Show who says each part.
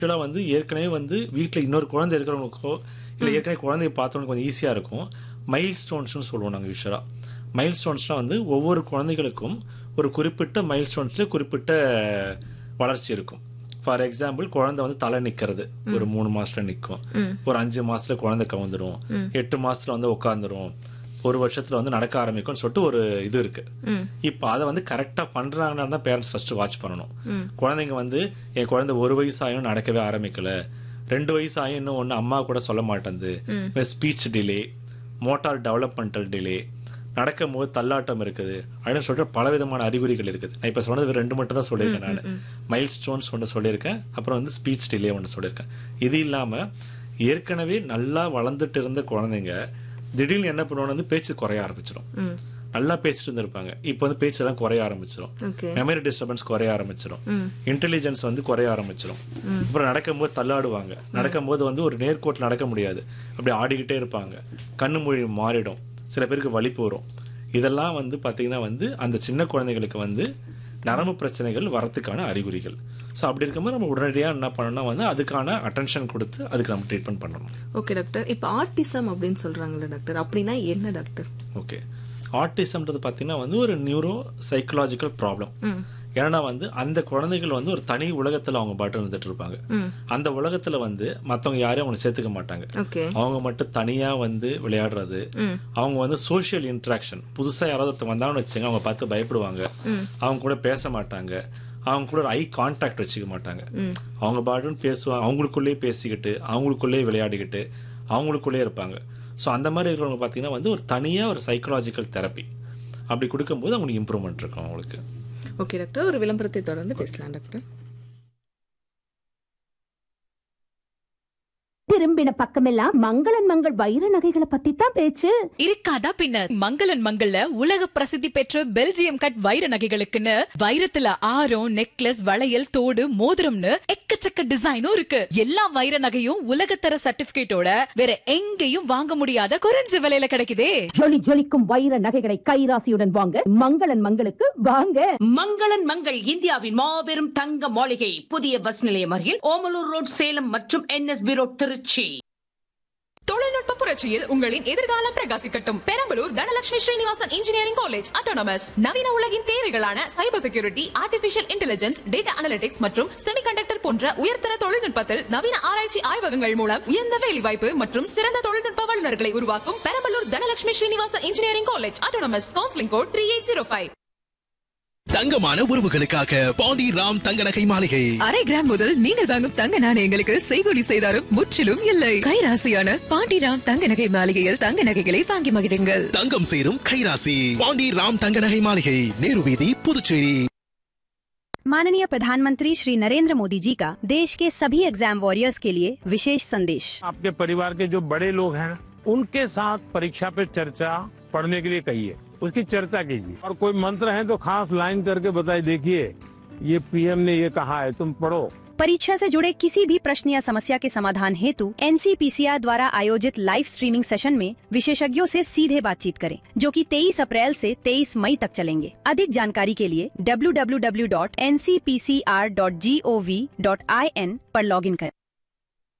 Speaker 1: ஆக்சுவலாக வந்து ஏற்கனவே வந்து வீட்டில் இன்னொரு குழந்தை இருக்கிறவங்களுக்கோ இல்லை ஏற்கனவே குழந்தைய பார்த்தவங்களுக்கு கொஞ்சம் ஈஸியாக இருக்கும் மைல் ஸ்டோன்ஸ்னு சொல்லுவோம் நாங்கள் யூஸ்வலாக மைல் ஸ்டோன்ஸ்னால் வந்து ஒவ்வொரு குழந்தைகளுக்கும் ஒரு குறிப்பிட்ட மைல் ஸ்டோன்ஸில் குறிப்பிட்ட வளர்ச்சி இருக்கும் ஃபார் எக்ஸாம்பிள் குழந்தை வந்து தலை நிக்கிறது ஒரு மூணு மாசத்துல நிக்கும் ஒரு அஞ்சு மாசத்துல குழந்தை கவுந்துரும் எட்டு மாசத்துல வந்து உட்காந்துரும் ஒரு வருஷத்துல வந்து நடக்க ஆரம்பிக்கும்னு சொல்லிட்டு ஒரு இது இருக்கு இப்போ அதை வந்து கரெக்டா பண்றாங்கன்னா தான் பேரண்ட்ஸ் ஃபர்ஸ்ட் வாட்ச் பண்ணணும் குழந்தைங்க வந்து என் குழந்தை ஒரு வயசு ஆயும் நடக்கவே ஆரம்பிக்கல ரெண்டு வயசு ஆயும் இன்னும் ஒன்று அம்மா கூட சொல்ல மாட்டேங்குது speech delay motor developmental delay நடக்கும் போது தள்ளாட்டம் இருக்குது அப்படின்னு சொல்லிட்டு பல விதமான அறிகுறிகள் இருக்குது நான் இப்போ சொன்னது ரெண்டு மட்டும் தான் சொல்லியிருக்கேன் நான் மைல் ஸ்டோன்ஸ் ஒன்று சொல்லியிருக்கேன் அப்புறம் வந்து ஸ்பீச் டிலே ஒன்று சொல்லியிருக்கேன் இது இல்லாமல் ஏற்கனவே நல்லா வளர்ந்துட்டு இருந்த குழந்தைங்க திடீர்னு என்ன பண்ணுவோம்னு வந்து பேச்சு குறைய ஆரம்பிச்சிடும் நல்லா பேசிட்டு இருந்திருப்பாங்க இப்போ வந்து பேச்செல்லாம் குறைய ஆரம்பிச்சிடும்
Speaker 2: ஓகே
Speaker 1: மெமரி டிஸ்டர்பன்ஸ் குறைய ஆரம்பிச்சிடும் இன்டெலிஜென்ஸ் வந்து குறைய ஆரம்பிச்சிடும் அப்புறம் நடக்கும்போது தள்ளாடுவாங்க நடக்கும்போது வந்து ஒரு நேர்கோட்டில் நடக்க முடியாது அப்படி ஆடிக்கிட்டே இருப்பாங்க கண்ணு மொழி மாறிடும் சில பேருக்கு வலிப்பு வரும் இதெல்லாம் வந்து பாத்தீங்கன்னா வந்து அந்த சின்ன குழந்தைகளுக்கு வந்து நரம்பு பிரச்சனைகள் வரத்துக்கான அறிகுறிகள் ஸோ அப்படி இருக்கும்போது நம்ம உடனடியாக என்ன பண்ணணும்னா வந்து அதுக்கான அட்டென்ஷன் கொடுத்து அதுக்கு நம்ம ட்ரீட்மெண்ட் பண்ணணும்
Speaker 2: ஓகே டாக்டர் இப்போ ஆர்டிசம் அப்படின்னு சொல்றாங்கல்ல டாக்டர் அப்படின்னா என்ன டாக்டர்
Speaker 1: ஓகே ஆட்டிசம்ன்றது பார்த்தீங்கன்னா வந்து ஒரு நியூரோ சைக்கலாஜிக்கல் ப்ராப்ளம் ஏன்னா வந்து அந்த குழந்தைகள் வந்து ஒரு தனி உலகத்துல அவங்க பாட்டு இருந்துட்டு இருப்பாங்க அந்த உலகத்துல வந்து மத்தவங்க யாரையும் அவங்க சேர்த்துக்க மாட்டாங்க
Speaker 2: ஓகே
Speaker 1: அவங்க மட்டும் தனியா வந்து விளையாடுறது அவங்க வந்து சோஷியல் இன்ட்ராக்ஷன் புதுசா யாராவது ஒருத்தர் வந்தாங்கன்னு வச்சுங்க அவங்க பார்த்து பயப்படுவாங்க அவங்க கூட பேச மாட்டாங்க அவங்க கூட ஒரு ஐ கான்டாக்ட் வச்சுக்க மாட்டாங்க அவங்க பாட்டுன்னு பேசுவாங்க அவங்களுக்குள்ளேயே பேசிக்கிட்டு அவங்களுக்குள்ளேயே விளையாடிக்கிட்டு அவங்களுக்குள்ளேயே இருப்பாங்க ஸோ அந்த மாதிரி இருக்கிறவங்க பார்த்தீங்கன்னா வந்து ஒரு தனியாக ஒரு சைக்கலாஜிக்கல் தெரப்பி அப்படி கொடுக்கும்போது அவங்களுக்கு இம்ப்ரூவ்மெண்ட் இருக்கும் அவங்களுக்கு
Speaker 2: ஓகே டாக்டர் ஒரு விளம்பரத்தை தொடர்ந்து பேசலாம் டாக்டர்
Speaker 3: திரும்பின பக்கமெல்லாம் மங்களன் மங்கள் வைர நகைகளை பத்தி தான் பேச்சு
Speaker 4: இருக்காதா பின்ன மங்களன் மங்கள்ல உலக பிரசித்தி பெற்ற பெல்ஜியம் கட் வைர நகைகளுக்குன்னு வைரத்துல ஆரம் நெக்லஸ் வளையல் தோடு மோதிரம்னு எக்கச்சக்க டிசைனும் இருக்கு எல்லா வைர நகையும் உலகத்தர சர்டிபிகேட்டோட வேற எங்கேயும் வாங்க முடியாத குறைஞ்ச விலையில கிடைக்குதே
Speaker 3: ஜொலி ஜொலிக்கும் வைர நகைகளை கைராசியுடன் வாங்க மங்களன் மங்களுக்கு வாங்க
Speaker 5: மங்களன் மங்கள் இந்தியாவின் மாபெரும் தங்க மாளிகை புதிய பஸ் நிலையம் அருகில் ஓமலூர் ரோட் சேலம் மற்றும் என்எஸ்பி ரோட் திருச்சி
Speaker 6: தொழில்நுட்ப புரட்சியில் உங்களின் எதிர்காலம் பிரகாசிக்கட்டும் Perambalur Dhanalakshmi Srinivasan engineering college autonomous நவீன உலகின் தேவைகளான cyber security artificial intelligence data analytics மற்றும் செமிகண்டக்டர் போன்ற உயர்தர தொழில்நுட்பத்தில் நவீன ஆராய்ச்சி ஆய்வகங்கள் மூலம் உயர்ந்த வேலைவாய்ப்பு மற்றும் சிறந்த தொழில்நுட்ப வல்லுநர்களை உருவாக்கும் Perambalur Dhanalakshmi Srinivasan engineering college autonomous counselling code three eight zero five
Speaker 7: தங்கமான உறவுகளுக்காக பாண்டி ராம் தங்க நகை மாளிகை
Speaker 6: அரை கிராம் முதல் நீங்கள் வாங்கும் தங்க நாணயங்களுக்கு செய்கூலி செய்தாரும் முற்றிலும் இல்லை கைராசியான பாண்டிராம் தங்க நகை மாளிகையில் தங்க நகைகளை வாங்கி மகிழுங்கள்
Speaker 7: தங்கம் சேரும் கைராசி பாண்டி ராம் தங்க நகை மாளிகை நேரு வீதி புதுச்சேரி
Speaker 8: माननीय प्रधानमंत्री श्री नरेंद्र मोदी जी का देश के सभी एग्जाम वॉरियर्स के लिए विशेष संदेश
Speaker 9: आपके परिवार के जो बड़े लोग हैं उनके साथ परीक्षा पे चर्चा पढ़ने के लिए कहिए उसकी चर्चा कीजिए और कोई मंत्र है तो खास लाइन करके बताइए देखिए ये पीएम ने ये कहा है तुम पढ़ो
Speaker 8: परीक्षा से जुड़े किसी भी प्रश्न या समस्या के समाधान हेतु एनसीपीसीआर द्वारा आयोजित लाइव स्ट्रीमिंग सेशन में विशेषज्ञों से सीधे बातचीत करें जो कि 23 अप्रैल से 23 मई तक चलेंगे अधिक जानकारी के लिए www.ncpcr.gov.in पर लॉगिन करें